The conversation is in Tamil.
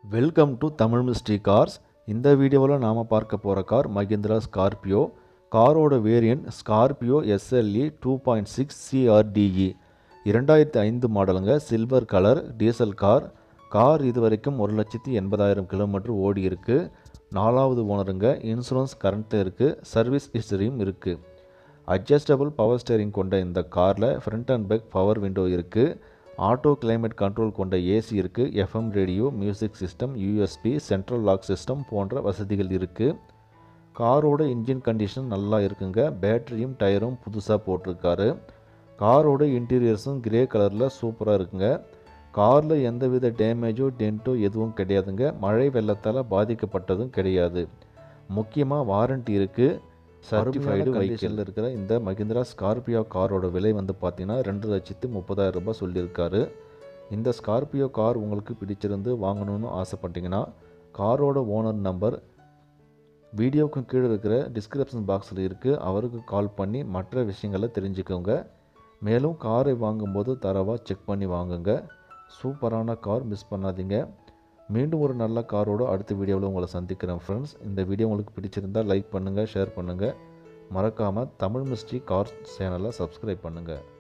welcome to Tamil mystery cars இந்த வீடியோவில் நாம் பார்க்க போகிற கார் மஹிந்திரா ஸ்கார்பியோ காரோட variant Scorpio SLE two point six CRDe இரண்டாயிரத்தி ஐந்து மாடலுங்க silver colour diesel car car இது வரைக்கும் ஒரு லட்சத்தி எண்பதாயிரம் கிலோமீட்டர் ஓடி இருக்கு நாலாவது ஓனருங்க இன்சூரன்ஸ் கரண்ட்டில் இருக்குது சர்வீஸ் ஹிஸ்டரியும் இருக்குது அட்ஜஸ்டபிள் பவர் ஸ்டேரிங் கொண்ட இந்த காரில் front and back power window இருக்குது ஆட்டோ கிளைமேட் கண்ட்ரோல் கொண்ட ஏசி இருக்குது FM radio music system USB central lock system போன்ற வசதிகள் இருக்குது காரோட இன்ஜின் கண்டிஷன் நல்லா இருக்குங்க பேட்டரியும் டயரும் புதுசாக போட்டிருக்காரு காரோட இன்டீரியர்ஸும் கிரே கலரில் சூப்பராக இருக்குங்க காரில் எந்தவித டேமேஜோ டென்ட்டோ எதுவும் கிடையாதுங்க மழை வெள்ளத்தால் பாதிக்கப்பட்டதும் கிடையாது முக்கியமாக வாரண்ட்டி இருக்குது சர்டிஃபைடு வெஹிக்கிள் இருக்கிற இந்த மஹிந்திரா ஸ்கார்பியோ காரோட விலை வந்து பார்த்தீங்கன்னா ரெண்டு லட்சத்து முப்பதாயிரம் ரூபாய் சொல்லியிருக்காரு இந்த ஸ்கார்பியோ கார் உங்களுக்கு பிடிச்சிருந்து வாங்கணும்னு ஆசைப்பட்டீங்கன்னா காரோட ஓனர் நம்பர் வீடியோவுக்கு கீழே இருக்கிற டிஸ்கிரிப்ஷன் பாக்ஸில் இருக்குது அவருக்கு கால் பண்ணி மற்ற விஷயங்களை தெரிஞ்சுக்கோங்க மேலும் காரை வாங்கும்போது தரவாக செக் பண்ணி வாங்குங்க சூப்பரான கார் மிஸ் பண்ணாதீங்க மீண்டும் ஒரு நல்ல காரோட அடுத்த வீடியோவில் உங்களை சந்திக்கிறேன் ஃப்ரெண்ட்ஸ் இந்த வீடியோ உங்களுக்கு பிடிச்சிருந்தால் லைக் பண்ணுங்கள் ஷேர் பண்ணுங்கள் மறக்காமல் தமிழ் மிஸ்ட்ரி கார் சேனலை சப்ஸ்கிரைப் பண்ணுங்கள்